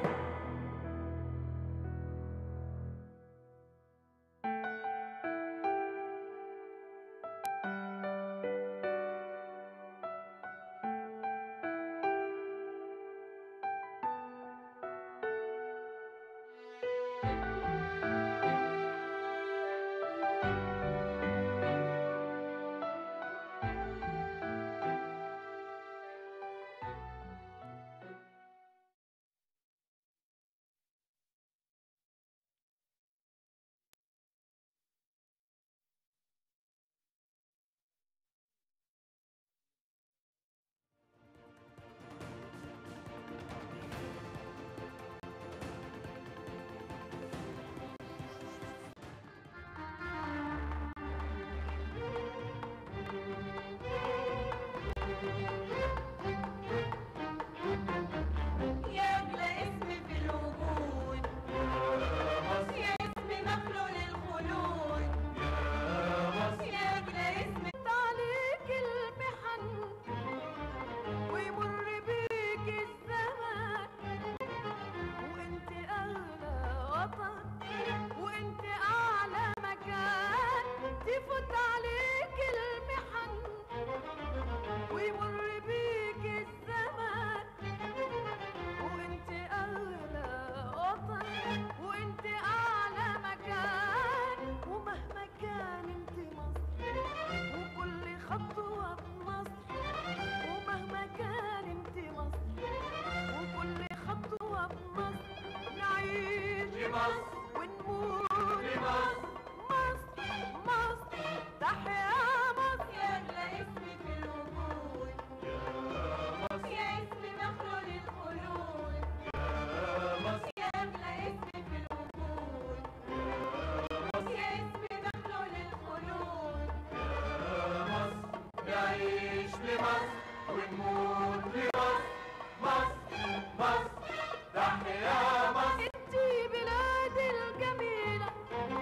يا أغلى اسم في الوجود يا اسم مخلوق للخلود يا أغلى اسم عليك المحن ويمر بيك الزمان وانت أغلى وطن وانت أعلى مكان تفوت عليك المحن ويمر بيك الزمان وانت اغلى وطن وانت اعلى مكان ومهما كان انت مصر وكل خطوه بمصر ومهما كان انت مصر وكل خطوه بمصر نعيش بمصر ونموت بمصر مصر مصر لمصر ونموت لمصر مصر مصر تحيا مصر انتي بلادي الجميلة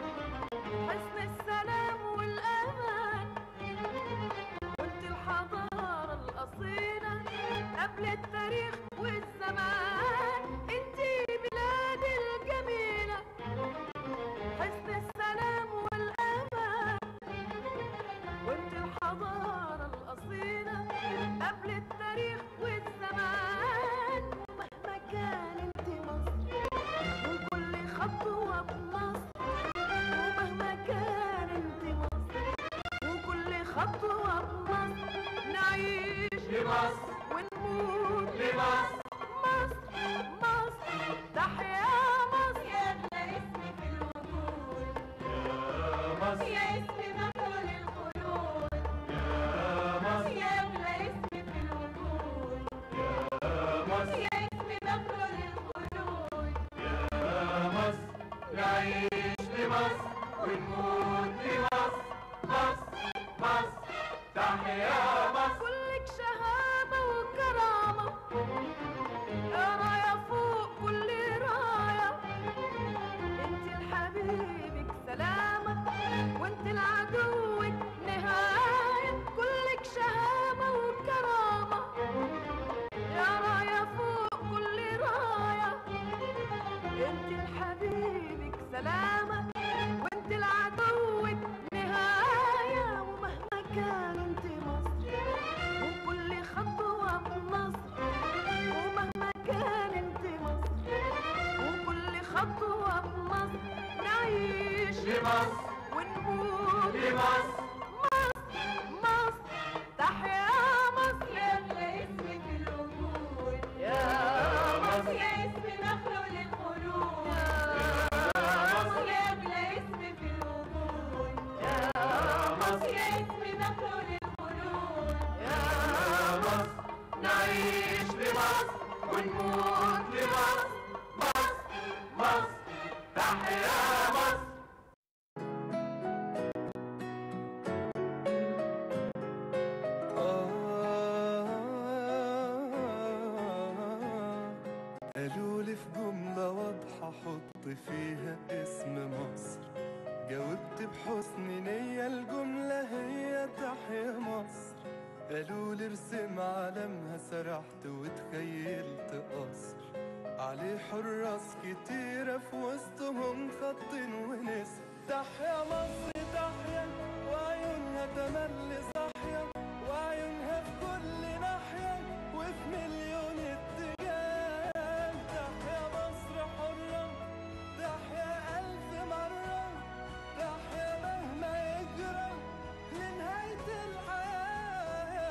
حسن السلام والأمان وانت الحضارة الأصيلة قبل التاريخ والزمان انتي بلادي الجميلة حسن السلام والأمان وانت الحضارة الأصيلة قبل التاريخ والزمان مهما كان انت مصر وكل خطوة بمصر ومهما كان انت مصر وكل خطوة بمصر نعيش لمصر ونموت لمصر مصر مصر تحيا مصر يا أغلى اسم في الوجود يا مصر يا اسم مفعول الخلود يا مصر يا أغلى اسم في الوجود يا مصر يا اسم مفعول الخلود يا مصر نعيش لمصر ونموت لمصر مصر مصر تحيا مصر كلك شهامة وكرامة راية فوق كل راية انت لحبيبك سلامة وانت لعدوك نهاية كلك شهامة وكرامة يا راية فوق كل راية انت لحبيبك سلامة وانت لعدوك نهاية ومهما كان انت مصر وكل خطوة بمصر ومهما كان انت مصر وكل خطوة بمصر نعيش لمصر ونموت لمصر مصر مصر تحيا مصر يا أغلى اسم في الوجود يا مصر يا اسم مخلوق للقلوب يا مصر يا أغلى اسم في الوجود يا مصر يا اسم مخلوق للقلوب يا مصر نعيش لمصر ونموت لمصر مصر مصر تحيا مصر قالوا لي في جملة واضحة حط فيها اسم مصر جاوبت بحسن نية الجملة هي تحيا مصر قالوا لي ارسم علمها سرحت وتخيلت قصر عليه حراس كتيرة في وسطهم خط ونسر تحيا مصر تحيا وعيونها تملي صاحية وعيونها في كل ناحية وفي مليون اتجاه تحيا مصر حرة تحيا ألف مرة تحيا مهما يجرى لنهاية الحياة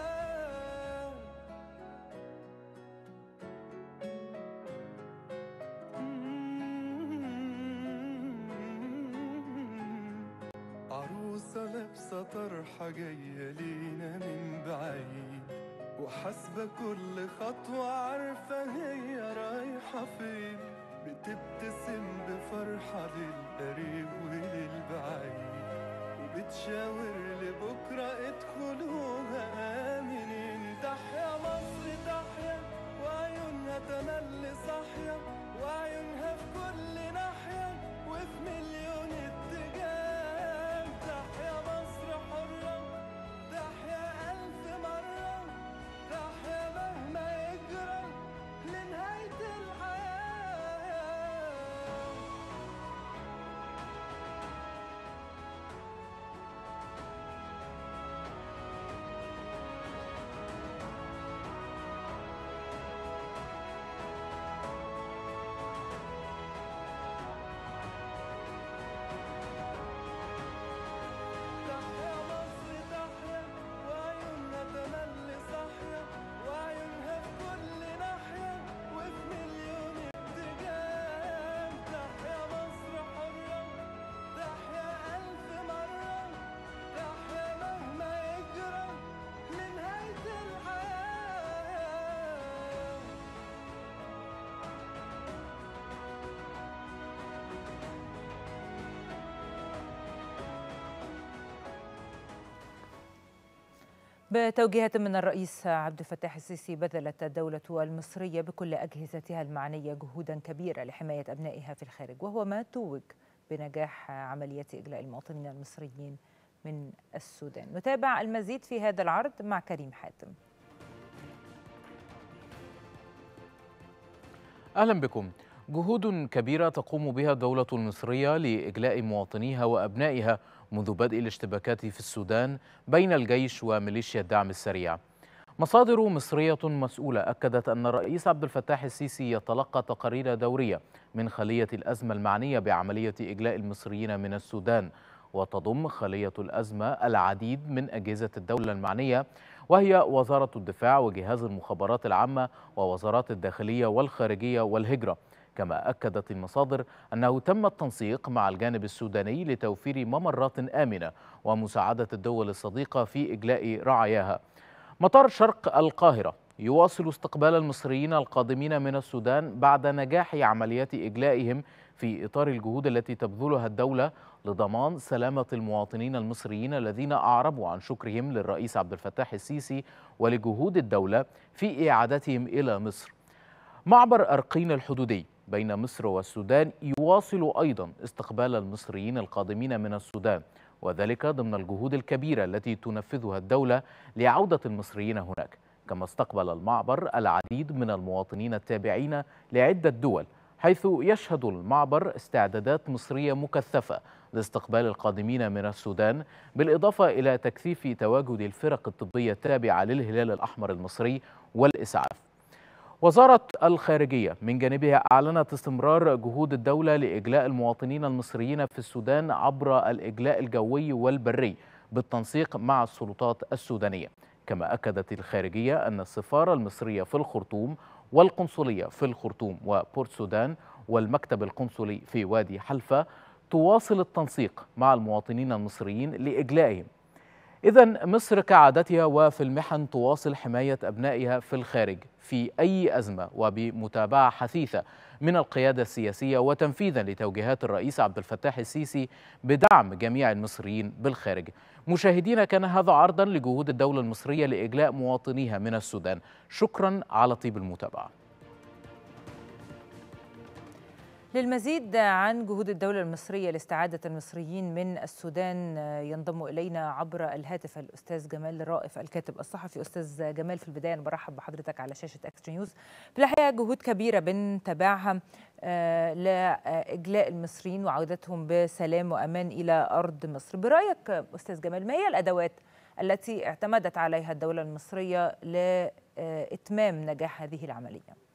عروسة لابسة طرحة جاية لينا من بعيد وحاسبة كل خطوة عارفة هي رايحة فين بتبتسم بفرحة للقريب وللبعيد وبتشاور لبكرة ادخلوها آمنين تحيا مصر تحيا وعيونها تملي صاحية وعيونها في كل ناحية وفي مليون اتجاه تحيا مصر حرة تحيا ألف مرة تحيا مهما يجرى لنهاية الحياة بتوجيهات من الرئيس عبد الفتاح السيسي بذلت الدولة المصرية بكل أجهزتها المعنية جهودا كبيرة لحماية أبنائها في الخارج وهو ما توج بنجاح عملية إجلاء المواطنين المصريين من السودان نتابع المزيد في هذا العرض مع كريم حاتم أهلا بكم جهود كبيرة تقوم بها الدولة المصرية لإجلاء مواطنيها وأبنائها منذ بدء الاشتباكات في السودان بين الجيش وميليشيا الدعم السريع مصادر مصرية مسؤولة أكدت أن الرئيس عبد الفتاح السيسي يتلقى تقارير دورية من خلية الأزمة المعنية بعملية إجلاء المصريين من السودان وتضم خلية الأزمة العديد من أجهزة الدولة المعنية وهي وزارة الدفاع وجهاز المخابرات العامة ووزارات الداخلية والخارجية والهجرة كما أكدت المصادر أنه تم التنسيق مع الجانب السوداني لتوفير ممرات آمنة ومساعدة الدول الصديقة في إجلاء رعاياها مطار شرق القاهرة يواصل استقبال المصريين القادمين من السودان بعد نجاح عمليات إجلائهم في إطار الجهود التي تبذلها الدولة لضمان سلامة المواطنين المصريين الذين أعربوا عن شكرهم للرئيس عبد الفتاح السيسي ولجهود الدولة في إعادتهم إلى مصر معبر أرقين الحدودي بين مصر والسودان يواصل أيضا استقبال المصريين القادمين من السودان وذلك ضمن الجهود الكبيرة التي تنفذها الدولة لعودة المصريين هناك كما استقبل المعبر العديد من المواطنين التابعين لعدة دول حيث يشهد المعبر استعدادات مصرية مكثفة لاستقبال القادمين من السودان بالإضافة إلى تكثيف تواجد الفرق الطبية التابعة للهلال الأحمر المصري والإسعاف وزارة الخارجية من جانبها أعلنت استمرار جهود الدولة لإجلاء المواطنين المصريين في السودان عبر الإجلاء الجوي والبري بالتنسيق مع السلطات السودانية كما أكدت الخارجية أن السفارة المصرية في الخرطوم والقنصلية في الخرطوم وبورت سودان والمكتب القنصلي في وادي حلفة تواصل التنسيق مع المواطنين المصريين لإجلائهم إذا مصر كعادتها وفي المحن تواصل حماية أبنائها في الخارج في أي أزمة وبمتابعة حثيثة من القيادة السياسية وتنفيذا لتوجيهات الرئيس عبد الفتاح السيسي بدعم جميع المصريين بالخارج مشاهدينا كان هذا عرضا لجهود الدولة المصرية لإجلاء مواطنيها من السودان شكرا على طيب المتابعة للمزيد عن جهود الدولة المصرية لاستعادة المصريين من السودان ينضم إلينا عبر الهاتف الأستاذ جمال رائف الكاتب الصحفي أستاذ جمال في البداية أنا برحب بحضرتك على شاشة أكسترا نيوز في الحقيقة جهود كبيرة بنتابعها آه، لإجلاء المصريين وعودتهم بسلام وأمان إلى أرض مصر برأيك أستاذ جمال ما هي الأدوات التي اعتمدت عليها الدولة المصرية لإتمام نجاح هذه العملية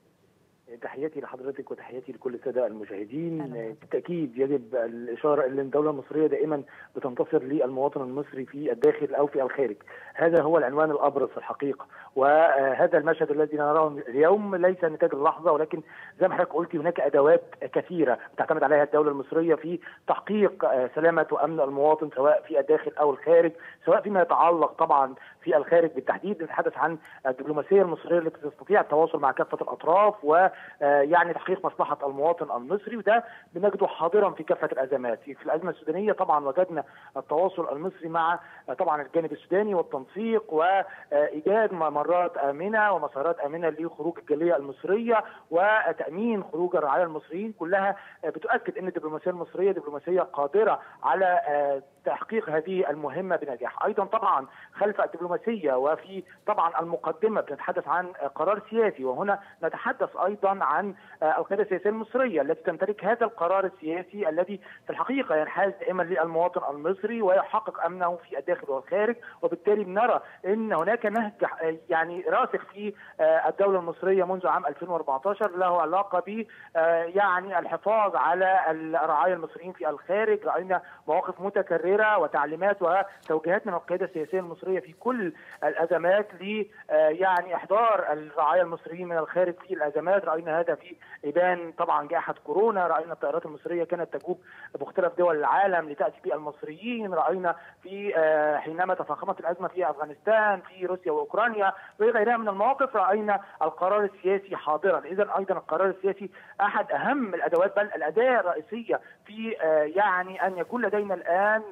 تحياتي لحضرتك وتحياتي لكل الساده المشاهدين أهلا وسهلا. بالتاكيد يجب الاشاره ان الدوله المصريه دائما بتنتصر للمواطن المصري في الداخل او في الخارج هذا هو العنوان الابرز في الحقيقه وهذا المشهد الذي نراه اليوم ليس نتاج اللحظه ولكن زي ما حضرتك قلتي هناك ادوات كثيره تعتمد عليها الدوله المصريه في تحقيق آه، سلامه وامن المواطن سواء في الداخل او الخارج سواء فيما يتعلق طبعا في الخارج بالتحديد نتحدث عن الدبلوماسيه المصريه التي تستطيع التواصل مع كافه الاطراف ويعني تحقيق مصلحه المواطن المصري وده بنجده حاضرا في كافه الازمات في الازمه السودانيه طبعا وجدنا التواصل المصري مع آه، طبعا الجانب السوداني والتنسيق وايجاد ممرات امنه ومسارات امنه لخروج الجاليه المصريه وتامين خروج الرعايا المصريين كلها آه، بتؤكد ان الدبلوماسيه المصريه دبلوماسيه قادره على آه، تحقيق هذه المهمه بنجاح ايضا طبعا خلف الدبلوماسيه وفي طبعا المقدمه بنتحدث عن قرار سياسي وهنا نتحدث ايضا عن القياده السياسيه المصريه التي تمتلك هذا القرار السياسي الذي في الحقيقه ينحاز دائما للمواطن المصري ويحقق امنه في الداخل والخارج وبالتالي بنرى ان هناك نهج يعني راسخ في الدوله المصريه منذ عام 2014 له علاقه ب يعني الحفاظ على الرعايا المصريين في الخارج راينا مواقف متكرره وتعليمات وتوجيهات من القياده السياسيه المصريه في كل الازمات ل يعني احضار الرعايا المصريين من الخارج في الازمات راينا هذا في ابان طبعا جائحه كورونا راينا الطائرات المصريه كانت تجوب مختلف دول العالم لتاتي بالمصريين راينا في حينما تفاقمت الازمه في افغانستان في روسيا واوكرانيا وغيرها من المواقف راينا القرار السياسي حاضرا اذا ايضا القرار السياسي احد اهم الادوات بل الاداه الرئيسيه في يعني ان يكون لدينا الان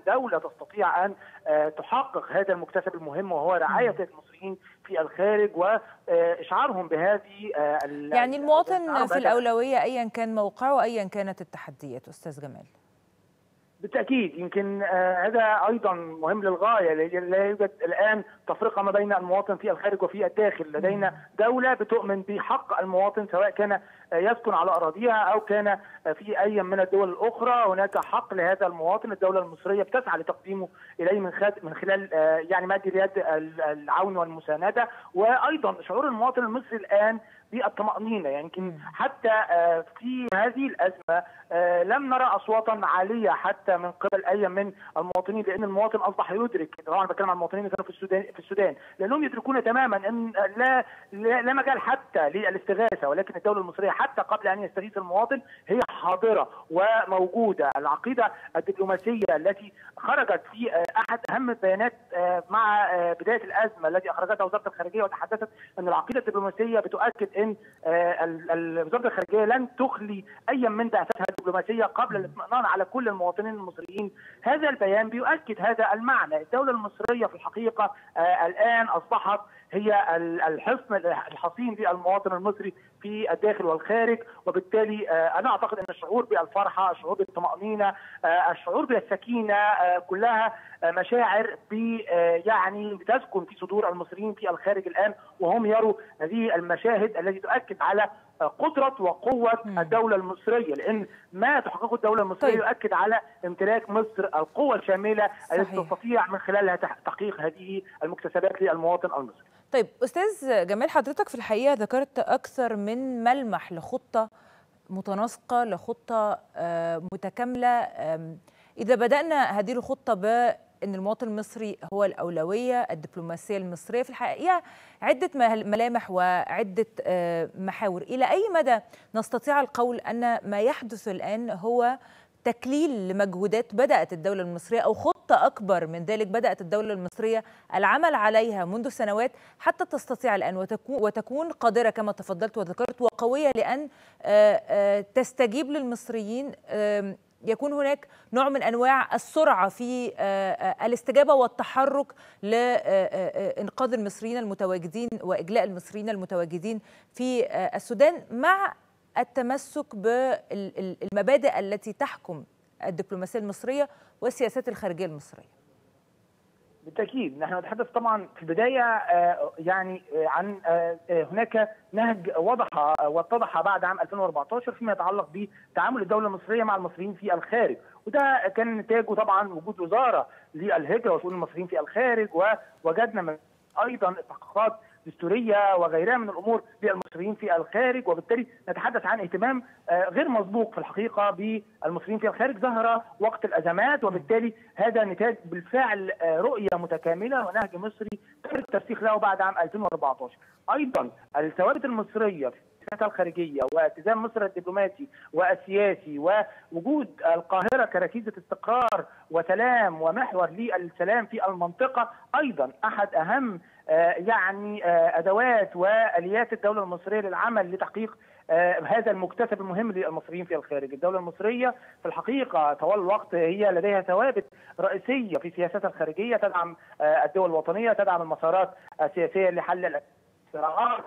الدوله تستطيع ان آه، تحقق هذا المكتسب المهم وهو رعايه المصريين في الخارج واشعارهم بهذه آه، ال- يعني المواطن في هذا- الأولوية أيا كان موقعه أيا كانت التحديات أستاذ جمال بالتاكيد يمكن آه، هذا ايضا مهم للغايه لا- لا يوجد الان تفرقه ما بين المواطن في الخارج وفي الداخل لدينا دوله بتؤمن بحق المواطن سواء كان آه، يسكن على اراضيها او كان آه، في اي من الدول الاخرى هناك حق لهذا المواطن الدوله المصريه بتسعى لتقديمه اليه من خد من خلال آه، يعني مد اليد ال- العون والمسانده وايضا شعور المواطن المصري الان بالطمأنينة يعني يمكن حتى آه، في هذه الأزمة آه، لم نرى أصواتا عالية حتى من قبل أي من المواطنين لأن المواطن أصبح يدرك طبعا بتكلم عن المواطنين اللي كانوا في السودان في السودان لأنهم يدركون تماما أن لا لا, لا مجال حتى للاستغاثة ولكن الدولة المصرية حتى قبل أن يستغيث المواطن هي حاضرة وموجودة العقيدة الدبلوماسية التي خرجت في آه، أحد أهم البيانات آه، مع آه، بداية الأزمة التي أخرجتها وزارة الخارجية وتحدثت أن العقيدة الدبلوماسية بتؤكد أن آه، ال- ال- وزارة الخارجية لن تخلي أي من بعثتها الدبلوماسية قبل الاطمئنان على كل المواطنين المصريين هذا البيان بيؤكد هذا المعنى الدولة المصرية في الحقيقة آه، الآن أصبحت هي ال- الحصن الحصين للمواطن المصري في الداخل والخارج وبالتالي آه، انا اعتقد ان الشعور بالفرحه، الشعور بالطمانينه، آه، الشعور بالسكينه آه، كلها آه، مشاعر ب آه، يعني بتسكن في صدور المصريين في الخارج الان وهم يروا هذه المشاهد التي تؤكد على آه، قدره وقوه الدوله المصريه لان ما تحققه الدوله المصريه طيب. يؤكد على امتلاك مصر القوه الشامله التي صحيح. تستطيع من خلالها تح- تحقيق هذه المكتسبات للمواطن المصري. طيب أستاذ جمال حضرتك في الحقيقة ذكرت أكثر من ملمح لخطة متناسقة لخطة آه، متكاملة آم، إذا بدأنا هذه الخطة بأن المواطن المصري هو الأولوية الدبلوماسية المصرية في الحقيقة عدة مه- ملامح وعدة آه، محاور إلى أي مدى نستطيع القول أن ما يحدث الآن هو تكليل لمجهودات بدأت الدولة المصرية أو خطة أكبر من ذلك بدأت الدولة المصرية العمل عليها منذ سنوات حتى تستطيع الآن وتكون, وتكون قادرة كما تفضلت وذكرت وقوية لأن آه، آه، تستجيب للمصريين آم، يكون هناك نوع من انواع السرعه في آه، آه، الاستجابه والتحرك لانقاذ المصريين المتواجدين واجلاء المصريين المتواجدين في آه، السودان مع التمسك بالمبادئ التي تحكم الدبلوماسيه المصريه والسياسات الخارجيه المصريه بالتاكيد نحن نتحدث طبعا في البدايه آه، يعني آه، عن آه، آه، هناك نهج وضح آه، واتضح بعد عام 2014 فيما يتعلق بتعامل الدوله المصريه مع المصريين في الخارج وده كان نتاجه طبعا وجود وزاره للهجره وشؤون المصريين في الخارج ووجدنا من ايضا تحقيقات دستوريه وغيرها من الامور للمصريين في الخارج وبالتالي نتحدث عن اهتمام آه، غير مسبوق في الحقيقه بالمصريين في الخارج ظهر وقت الازمات وبالتالي هذا نتاج بالفعل آه، رؤيه متكامله ونهج مصري تم الترسيخ له بعد عام 2014 ايضا الثوابت المصريه في السياسات الخارجيه والتزام مصر الدبلوماسي والسياسي ووجود القاهره كركيزه استقرار وسلام ومحور للسلام في المنطقه ايضا احد اهم آه، يعني آه، ادوات واليات الدوله المصريه للعمل لتحقيق آه، هذا المكتسب المهم للمصريين في الخارج، الدوله المصريه في الحقيقه طوال الوقت هي لديها ثوابت رئيسيه في سياستها الخارجيه تدعم آه، الدول الوطنيه، تدعم المسارات السياسيه لحل الصراعات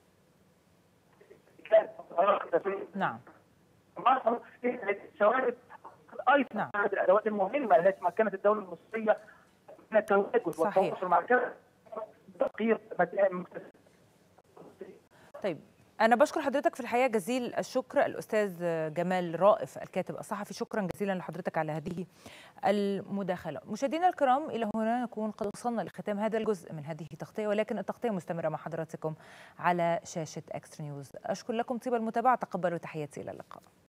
نعم مصر ثوابت ايضا نعم. احد الادوات المهمه التي مكنت الدوله المصريه من التواجد صحيح. والتواصل مع كذا تحقيق مكتسب طيب أنا بشكر حضرتك في الحقيقة جزيل الشكر الأستاذ جمال رائف الكاتب الصحفي شكرا جزيلا لحضرتك على هذه المداخلة مشاهدينا الكرام إلى هنا نكون قد وصلنا لختام هذا الجزء من هذه التغطية ولكن التغطية مستمرة مع حضراتكم على شاشة أكسترا نيوز أشكر لكم طيب المتابعة تقبلوا تحياتي إلى اللقاء